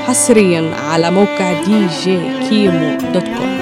حصريا على موقع دي جي كيمو دوت كوم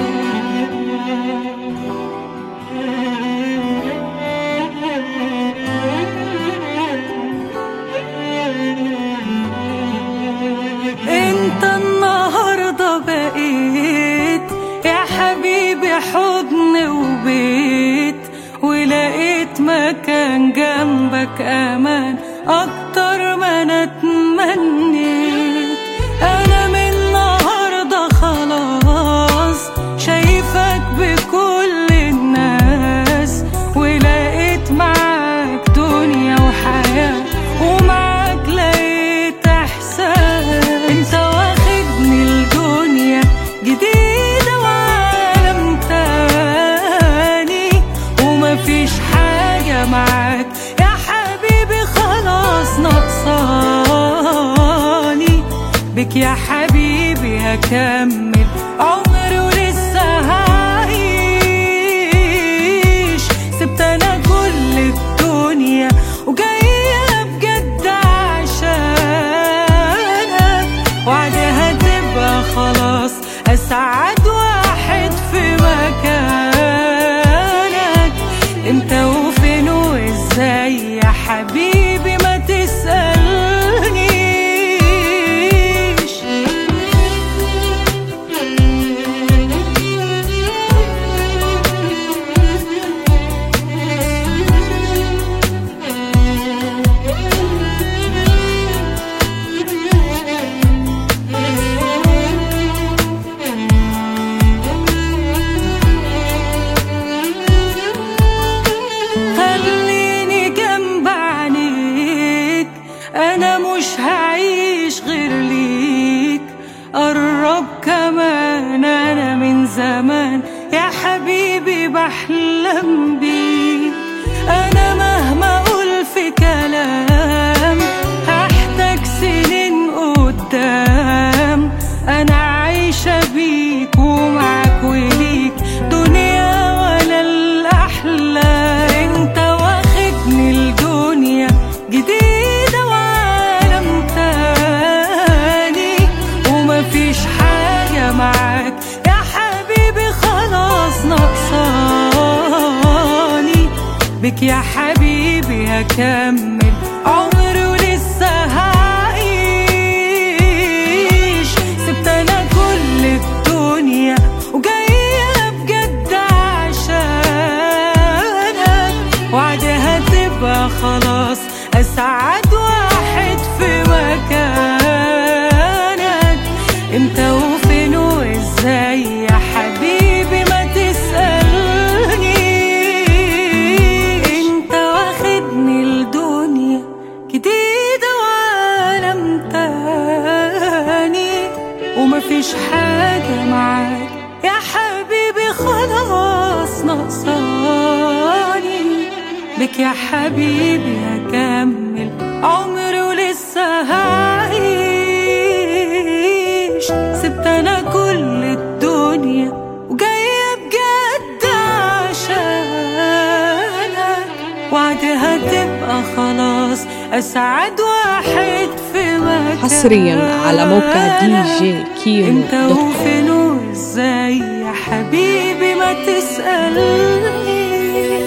انت النهارده بقيت يا حبيبي حضن وبيت ولقيت مكان جنبك امان اكتر ما انا اتمنيت انا من النهارده خلاص شايفك بكل الناس ولقيت معاك دنيا وحياه ومعاك لقيت احساس انت واخدني الدنيا جديدة وعالم تاني ومفيش حاجة معاك يا حبيبي خلاص ناقصاني بك يا حبيبي هكمل عمري ولسه هعيش سبت انا كل الدنيا وجاية بجد عشانك وعدها تبقى خلاص اسعد واحد في مكانك انت وفين وازاي يا حبيبي ما تسألنيش خليني جنب عينيك انا مش هعيش غير ليك قرب كمان انا من زمان يا حبيبي بحلم بيك انا مهما اقول في كلام هحتاج سنين قدام انا عايشة بيك ومعاك وليك دنيا ولا الاحلام انت واخدني الدنيا جديدة وعالم تاني ومفيش حاجة معاك يا حبيبي خلاص ناقصاني بك يا حبيبي هكمل عمري ولسه هعيش سبت انا كل الدنيا وجاية بجد عشانك وعدها تبقى خلاص اسعد واحد في مكانك انت وفين وازاي يا حبيبي ما تسألني انت واخدني الدنيا جديدة وعالم تاني ومفيش حاجة معاك يا حبيبي خلاص ناقصاني بك يا حبيبي هكمل عمري ولسه هعيش سبت انا كل الدنيا وجاية بجد عشانك وعدها تبقى خلاص اسعد واحد في مكانك حصريا على موقع دي جي كيمو انت دوت كوم وفين وازاي يا حبيبي ما تسألني